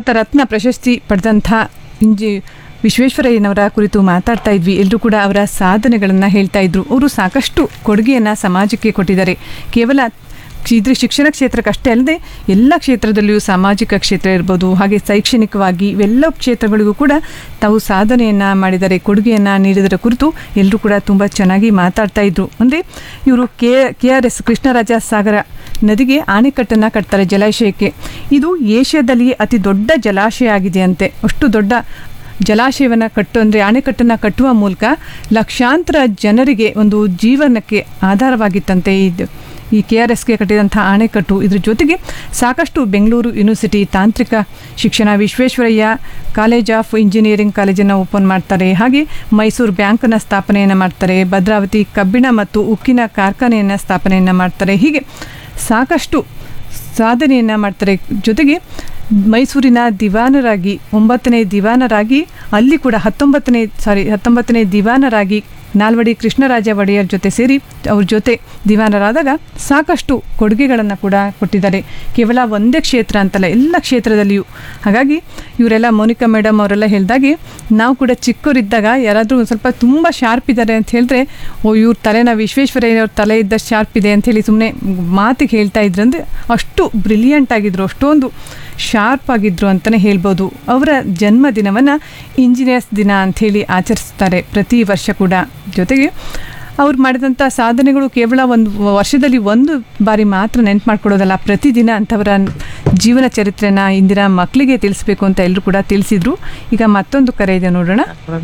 ಭಾರತ ರತ್ನ ಪ್ರಶಸ್ತಿ ಪಡೆದಂಥ ಇಂಜಿ ವಿಶ್ವೇಶ್ವರಯ್ಯನವರ ಕುರಿತು ಮಾತಾಡ್ತಾ ಇದ್ವಿ ಎಲ್ಲರೂ ಕೂಡ ಅವರ ಸಾಧನೆಗಳನ್ನು ಹೇಳ್ತಾ ಇದ್ರು ಅವರು ಸಾಕಷ್ಟು ಕೊಡುಗೆಯನ್ನು ಸಮಾಜಕ್ಕೆ ಕೊಟ್ಟಿದ್ದಾರೆ ಕೇವಲ ಇದ್ರ ಶಿಕ್ಷಣ ಕ್ಷೇತ್ರಕ್ಕಷ್ಟೇ ಅಲ್ಲದೆ ಎಲ್ಲ ಕ್ಷೇತ್ರದಲ್ಲಿಯೂ ಸಾಮಾಜಿಕ ಕ್ಷೇತ್ರ ಇರ್ಬೋದು ಹಾಗೆ ಶೈಕ್ಷಣಿಕವಾಗಿ ಇವೆಲ್ಲ ಕ್ಷೇತ್ರಗಳಿಗೂ ಕೂಡ ತಾವು ಸಾಧನೆಯನ್ನು ಮಾಡಿದ್ದಾರೆ ಕೊಡುಗೆಯನ್ನು ನೀಡಿದರ ಕುರಿತು ಎಲ್ಲರೂ ಕೂಡ ತುಂಬ ಚೆನ್ನಾಗಿ ಮಾತಾಡ್ತಾ ಇದ್ರು ಅಂದರೆ ಇವರು K K R S Krishnaraja Sagara ನದಿಗೆ ಆಣೆಕಟ್ಟನ್ನು ಕಟ್ತಾರೆ ಜಲಾಶಯಕ್ಕೆ ಇದು ಏಷ್ಯಾದಲ್ಲಿ ಅತಿ ದೊಡ್ಡ ಜಲಾಶಯ ಆಗಿದೆ ಅಂತೆ ಅಷ್ಟು ದೊಡ್ಡ ಜಲಾಶಯವನ್ನು ಕಟ್ಟು ಅಂದರೆ ಅಣೆಕಟ್ಟನ್ನು ಕಟ್ಟುವ ಮೂಲಕ ಲಕ್ಷಾಂತರ ಜನರಿಗೆ ಒಂದು ಜೀವನಕ್ಕೆ ಆಧಾರವಾಗಿತ್ತಂತೆ ಇದು ಈ ಕೆ ಆರ್ ಎಸ್ಗೆ ಕಟ್ಟಿದಂಥ ಅಣೆಕಟ್ಟು ಇದ್ರ ಜೊತೆಗೆ ಸಾಕಷ್ಟು ಬೆಂಗಳೂರು ಯೂನಿವರ್ಸಿಟಿ ತಾಂತ್ರಿಕ ಶಿಕ್ಷಣ ವಿಶ್ವೇಶ್ವರಯ್ಯ ಕಾಲೇಜ್ ಆಫ್ ಇಂಜಿನಿಯರಿಂಗ್ ಕಾಲೇಜನ್ನು ಓಪನ್ ಮಾಡ್ತಾರೆ ಹಾಗೆ ಮೈಸೂರು ಬ್ಯಾಂಕನ್ನು ಸ್ಥಾಪನೆಯನ್ನು ಮಾಡ್ತಾರೆ ಭದ್ರಾವತಿ ಕಬ್ಬಿಣ ಮತ್ತು ಉಕ್ಕಿನ ಕಾರ್ಖಾನೆಯನ್ನು ಸ್ಥಾಪನೆಯನ್ನು ಮಾಡ್ತಾರೆ ಹೀಗೆ ಸಾಕಷ್ಟು ಸಾಧನೆಯನ್ನು ಮಾಡ್ತಾರೆ ಜೊತೆಗೆ ಮೈಸೂರಿನ ದಿವಾನರಾಗಿ ಒಂಬತ್ತನೇ ದಿವಾನರಾಗಿ ಅಲ್ಲಿ ಕೂಡ ಹತ್ತೊಂಬತ್ತನೇ ಸಾರಿ ಹತ್ತೊಂಬತ್ತನೇ ದಿವಾನರಾಗಿ ನಾಲ್ವಡಿ ಕೃಷ್ಣರಾಜ ಒಡೆಯರ್ ಜೊತೆ ಸೇರಿ ಅವ್ರ ಜೊತೆ ದಿವಾನರಾದಾಗ ಸಾಕಷ್ಟು ಕೊಡುಗೆಗಳನ್ನು ಕೂಡ ಕೊಟ್ಟಿದ್ದಾರೆ ಕೇವಲ ಒಂದೇ ಕ್ಷೇತ್ರ ಅಂತಲ್ಲ ಎಲ್ಲ ಕ್ಷೇತ್ರದಲ್ಲಿಯೂ ಹಾಗಾಗಿ ಇವರೆಲ್ಲ ಮೋನಿಕಾ ಮೇಡಮ್ ಅವರೆಲ್ಲ ಹೇಳಿದಾಗೆ ನಾವು ಕೂಡ ಚಿಕ್ಕವರಿದ್ದಾಗ ಯಾರಾದರೂ ಒಂದು ಸ್ವಲ್ಪ ತುಂಬ ಶಾರ್ಪ್ ಇದ್ದಾರೆ ಅಂತ ಹೇಳಿದ್ರೆ ಓ ಇವ್ರ ತಲೆನ ವಿಶ್ವೇಶ್ವರಯ್ಯನವ್ರ ತಲೆ ಇದ್ದ ಶಾರ್ಪ್ ಇದೆ ಅಂಥೇಳಿ ಸುಮ್ಮನೆ ಮಾತಿಗೆ ಹೇಳ್ತಾ ಇದ್ರಂದ್ರೆ ಅಷ್ಟು ಬ್ರಿಲಿಯಂಟ್ ಆಗಿದ್ರು ಅಷ್ಟೊಂದು ಶಾರ್ಪ್ ಆಗಿದ್ರು ಅಂತಲೇ ಹೇಳ್ಬೋದು ಅವರ ಜನ್ಮದಿನವನ್ನು ಇಂಜಿನಿಯರ್ಸ್ ದಿನ ಅಂಥೇಳಿ ಆಚರಿಸ್ತಾರೆ ಪ್ರತಿ ವರ್ಷ ಕೂಡ ಜೊತೆಗೆ ಅವ್ರು ಮಾಡಿದಂಥ ಸಾಧನೆಗಳು ಕೇವಲ ಒಂದು ವರ್ಷದಲ್ಲಿ ಒಂದು ಬಾರಿ ಮಾತ್ರ ನೆನ್ಪು ಮಾಡ್ಕೊಡೋದಲ್ಲ ಪ್ರತಿದಿನ ಅಂಥವರ ಜೀವನ ಚರಿತ್ರೆನ ಇಂದಿನ ಮಕ್ಕಳಿಗೆ ತಿಳಿಸ್ಬೇಕು ಅಂತ ಎಲ್ಲರೂ ಕೂಡ ತಿಳಿಸಿದ್ರು ಈಗ ಮತ್ತೊಂದು ಕರೆ ಇದೆ ನೋಡೋಣ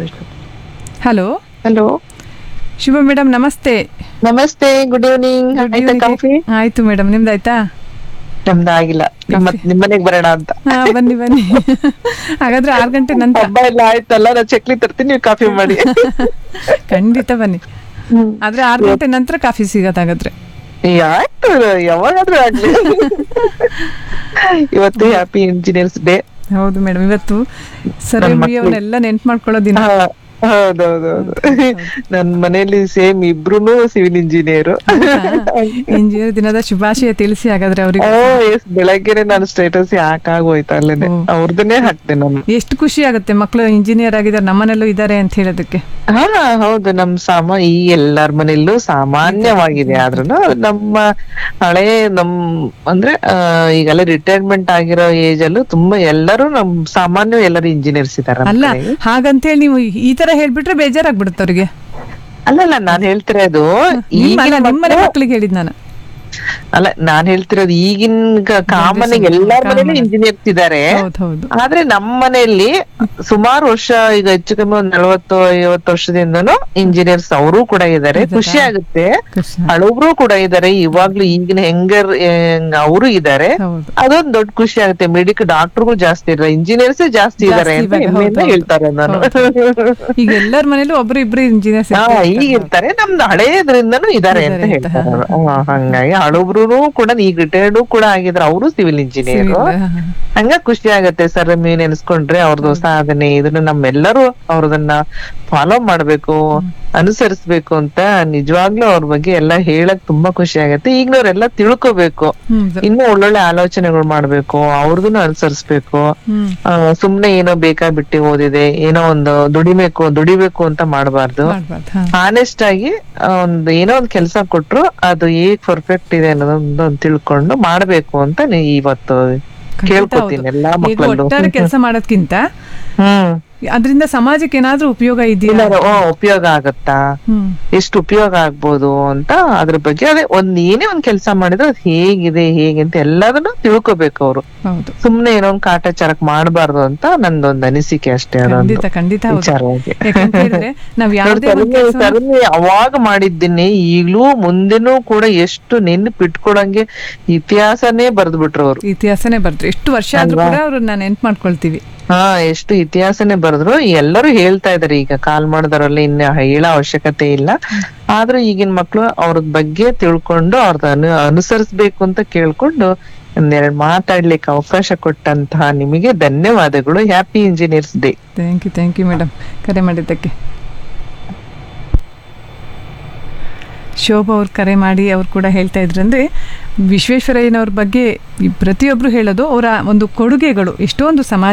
ಹಲೋ ಹಲೋ ಶುಭ ಮೇಡಮ್ ನಮಸ್ತೆ ನಮಸ್ತೆ ಗುಡ್ ಈವ್ನಿಂಗ್ ಆಯ್ತಾ ಕಾಫಿ ಆಯ್ತು ಮೇಡಮ್ ನಿಮ್ದಾಯ್ತಾ ನಮ್ದು ಆಗಿಲ್ಲ ನಿಮ್ಮ ನಿಮ್ಮನೆಗ್ ಬರೋಣ ಅಂತ ಹಾ ಬನ್ನಿ ಬನ್ನಿ ಹಾಗಾದ್ರೆ ಆರು ಗಂಟೆ ನಂತರ ಹಬ್ಬ ಎಲ್ಲ ಆಯ್ತಲ್ಲ ನಾ ಚಕ್ಲಿ ತರ್ತೀನಿ ನೀವು ಕಾಫಿ ಮಾಡಿ ಖಂಡಿತ ಬನ್ನಿ ಆದ್ರೆ ಆರು ಗಂಟೆ ನಂತರ ಕಾಫಿ ಸಿಗತ್ತಾಗಾದ್ರೆ ಏ, ಆಯ್ತು ಯಾವಾಗಾದ್ರೂ ಆಗ್ಲಿ ಇವತ್ತು ಹ್ಯಾಪಿ ಇಂಜಿನಿಯರ್ಸ್ ಡೇ ಹೌದು ಮೇಡಮ್ ಇವತ್ತು ಸರ್ ಅವನ್ನೆಲ್ಲ ನೆನ್ಪು ಮಾಡ್ಕೊಳ್ಳೋ ದಿನ ಹೌದೌದೌದು ನನ್ ಮನೇಲಿ ಸೇಮ್ ಇಬ್ರುನು ಸಿವಿಲ್ ಇಂಜಿನಿಯರ್ ಇಂಜಿನಿಯರ್ ದಿನದ ಶುಭಾಶಯ ತಿಳಿಸಿ ಹಾಗಾದ್ರೆ ಅವ್ರಿಗೆ ಎಸ್ ಬೆಳಗ್ಗೆನೆ ನಾನು ಸ್ಟೇಟಸ್ ಯಾಕಾಗೋಯ್ತು ಅಲ್ಲೇನೆ ಅವ್ರದನ್ನೇ ಹಾಕ್ತೆ ನಾನು ಎಷ್ಟು ಖುಷಿ ಆಗುತ್ತೆ ಮಕ್ಕಳು ಇಂಜಿನಿಯರ್ ಆಗಿದ್ದಾರೆ ನಮ್ಮನೆಲ್ಲೂ ಇದ್ದಾರೆ ಅಂತ ಹೇಳೋದಕ್ಕೆ ಹಾ ಹೌದು ನಮ್ ಸಾಮ ಈ ಎಲ್ಲಾರ ಮನೆಯಲ್ಲೂ ಸಾಮಾನ್ಯವಾಗಿದೆ ಆದ್ರೂ ನಮ್ಮ ಹಳೆ ನಮ್ ಅಂದ್ರೆ ಆ, ಈಗೆಲ್ಲ ರಿಟೈರ್ಮೆಂಟ್ ಆಗಿರೋ ಏಜ್ ಅಲ್ಲೂ ತುಂಬಾ ಎಲ್ಲರೂ ನಮ್ ಸಾಮಾನ್ಯ ಎಲ್ಲರೂ ಇಂಜಿನಿಯರ್ಸ್ ಇದಾರ ಅಲ್ಲ ಹಾಗಂತೇಳಿ ನೀವು ಈ ತರ ಹೇಳ್ಬಿಟ್ರೆ ಬೇಜಾರಾಗ್ಬಿಡುತ್ತೆ ಅವ್ರಿಗೆ ಅಲ್ಲಲ್ಲ ನಾನ್ ಹೇಳ್ತಿರೋದು ನಿಮ್ಮ ಈಗಿನ ಅಲ್ಲ, ನಿಮ್ಮನೆ ಮಕ್ಳು- ಮಕ್ಕಳಿಗೆ ಹೇಳಿದ್ ನಾನು ಅಲ್ಲ ನಾನ್ ಹೇಳ್ತಿರೋದು ಈಗಿನ ಕಾಮನ್ ಎಲ್ಲಾರ ಮನೇಲಿ ಇಂಜಿನಿಯರ್ಸ್ ಇದಾರೆ ಹೌದು ಹೌದು ಆದ್ರೆ ನಮ್ಮ ಮನೆಯಲ್ಲಿ ಸುಮಾರು ವರ್ಷ ಈಗ ಹೆಚ್ಚು ಕಮ್ಮಿ ಒಂದ್ ನಲವತ್ತು ಐವತ್ತು ವರ್ಷದಿಂದನೂ ಇಂಜಿನಿಯರ್ಸ್ ಅವರು ಕೂಡ ಇದಾರೆ ಖುಷಿ ಆಗುತ್ತೆ ಖುಷಿ ಹಳಬ್ರು ಕೂಡ ಇದಾರೆ ಇವಾಗ್ಲೂ ಈಗಿನ ಹೆಂಗರ್ ಅವರು ಇದಾರೆ ಹೌದು ಅದೊಂದ್ ದೊಡ್ಡ ಖುಷಿ ಆಗುತ್ತೆ ಮೆಡಿಕಲ್ ಡಾಕ್ಟರ್ಗಳು ಜಾಸ್ತಿ ಇದ್ದಾರೆ ಇಂಜಿನಿಯರ್ಸ್ ಜಾಸ್ತಿ ಇದಾರೆ ಅಂತ ಇವಾಗ, ಹೆಮ್ಮೆಯಿಂದ ಹೌದು, ಹೇಳ್ತಾರೆ ನಾನು ಈಗ ಎಲ್ಲರ ಮನೇಲೂ ಒಬ್ರು ಇಬ್ರು ಇಂಜಿನಿಯರ್ಸ್ ಹಾ ಈಗ ಇರ್ತಾರೆ ನಮ್ದು ಹಳೇದ್ರಿಂದನೂ ಇದಾರೆ ಅಂತ ಇದಾರೆ ಅಂತ, ಹೇಳ್ತಾರೆ ಅವ್ರು. ಹಾ, ಹಂಗಾಗಿ ಹಳಬ್ರು ಕೂಡ ಈಗ ರಿಟೈರ್ಡ್ ಕೂಡ ಆಗಿದ್ರು ಅವರು ಸಿವಿಲ್ ಇಂಜಿನಿಯರ್ ಹಂಗ ಖುಷಿ ಆಗತ್ತೆ ಸರ್ ನೀವು ನೆನ್ಸ್ಕೊಂಡ್ರೆ ಅವ್ರದ್ದು ಸಾಧನೆ ಇದನ್ನ ನಮ್ಮೆಲ್ಲರೂ ಅವ್ರದನ್ನ ಫಾಲೋ ಮಾಡ್ಬೇಕು ಅನುಸರಿಸ್ಬೇಕು ಅಂತ ನಿಜವಾಗ್ಲೂ ಅವ್ರ ಬಗ್ಗೆ ಎಲ್ಲ ಹೇಳಕ್ ತುಂಬಾ ಖುಷಿ ಆಗತ್ತೆ ಈಗಿನವ್ರೆಲ್ಲ ತಿಳ್ಕೊಬೇಕು ಹ್ಮ್ ಇನ್ನೂ ಒಳ್ಳೊಳ್ಳೆ ಆಲೋಚನೆಗಳು ಮಾಡ್ಬೇಕು ಅವ್ರದನ್ನ ಅನುಸರಿಸ್ಬೇಕು ಹ್ಮ್ ಆ, ಸುಮ್ನೆ ಏನೋ ಬೇಕಾ ಬಿಟ್ಟು ಓದಿದೆ ಏನೋ ಒಂದು ದುಡಿಬೇಕು ದುಡಿಬೇಕು ಅಂತ ಮಾಡಬಾರ್ದು ಮಾಡ್ಬಾರ್ದು ಹಾ ಆನೆಸ್ಟ್ ಆಗಿ ಆ, ಒಂದ್ ಏನೋ ಒಂದ್ ಕೆಲ್ಸ ಕೊಟ್ರು ಅದು ಹೇಗ್ ಪರ್ಫೆಕ್ಟ್ ಇದೆ ಅನ್ನೋದೊಂದು ತಿಳ್ಕೊಂಡು ಮಾಡ್ಬೇಕು ಅಂತ ನೀ ಇವತ್ತು ಕೇಳ್ಕೊತೀನಿ ಎಲ್ಲಾ ಈಗ ಮಕ್ಕಳಲ್ಲೂ ಒಟ್ಟಾರೆ ಕೆಲಸ ಮಾಡೋದ್ಕಿಂತ ಹ್ಮ್ ಅದರಿಂದ ಸಮಾಜಕ್ಕೆ ಏನಾದ್ರೂ ಉಪಯೋಗ ಇದೆಯಾ ಏನಾದ್ರು, ಓ, ಉಪಯೋಗ ಆಗತ್ತಾ ಹ್ಮ್ ಎಷ್ಟು ಉಪಯೋಗ ಆಗ್ಬೋದು ಅಂತ ಅದ್ರ ಬಗ್ಗೆ ಅದೇ ಒಂದ್ ಏನೇ ಒಂದ್ ಕೆಲ್ಸ ಮಾಡಿದ್ರೆ ಅದ್ ಹೇಗಿದೆ ಹೇಗೆ ಅಂತ ಎಲ್ಲದನ್ನು ತಿಳ್ಕೊಬೇಕು ಅವ್ರು ಹೌದು ಸುಮ್ನೆ ಏನೋ ಒಂದ್ ಕಾಟಾಚಾರಕ್ ಮಾಡಬಾರ್ದು ಅಂತ ನಂದೊಂದ್ ಅನಿಸಿಕೆ ಅಷ್ಟೇ ಅದೊಂದು ಖಂಡಿತ ಖಂಡಿತ ಹೌದು ವಿಚಾರವಾಗಿ ಯಾಕಂತ ಹೇಳಿದ್ರೆ ನಾವ್ ಯಾವ್ದೇ ಒಂದ್ ತರುಣಿ ಕೆಲ್ಸ ತರುಣಿ ಅವಾಗ ಮಾಡಿದ್ದೀನಿ ಈಗ್ಲೂ ಮುಂದೆನೂ ಕೂಡ ಎಷ್ಟು ನೆನ್ಪಿಟ್ಕೊಳಂಗೆ ಇತಿಹಾಸನೇ ಬರ್ದ್ ಬಿಟ್ರು ಅವ್ರು ಇತಿಹಾಸನೇ ಬರ್ದ್ರು ಎಷ್ಟು ವರ್ಷ ಆದ್ರೂ ಕೂಡ ಅವ್ರನ್ನ ನೆನ್ಪು ಮಾಡ್ಕೊಳ್ತೀವಿ ಹಾ ಎಷ್ಟು ಇತಿಹಾಸನೇ ಬರೆದ್ರು ಎಲ್ಲರೂ ಹೇಳ್ತಾ ಇದಾರೆ ಈಗ ಕಾಲ್ ಮಾಡಿದವರೆಲ್ಲ ಇನ್ನ ಹೇಳೋ ಅವಶ್ಯಕತೆ ಇಲ್ಲ ಆದ್ರೂ ಈಗಿನ ಮಕ್ಳು ಅವ್ರ ಬಗ್ಗೆ ತಿಳ್ಕೊಂಡು ಅವ್ರದ್ದು ಅನು ಅನುಸರಿಸ್ಬೇಕು ಅಂತ ಕೇಳ್ಕೊಂಡು ಒಂದೆರಡು ಮಾತಾಡ್ಲಿಕ್ಕೆ ಅವಕಾಶ ಕೊಟ್ಟಂತಹ ನಿಮಗೆ ಧನ್ಯವಾದಗಳು happy engineers day thank you thank you madam ಕರೆ ಮಾಡಿದ್ದಕ್ಕೆ ಶೋಭಾ ಅವ್ರು ಕರೆ ಮಾಡಿ ಅವ್ರು ಕೂಡ ಹೇಳ್ತಾ ಇದ್ರು ಅಂದರೆ ವಿಶ್ವೇಶ್ವರಯ್ಯನವ್ರ ಬಗ್ಗೆ ಈ ಪ್ರತಿಯೊಬ್ಬರು ಹೇಳೋದು ಅವರ ಒಂದು ಕೊಡುಗೆಗಳು ಎಷ್ಟೊಂದು ಸಮಾಜ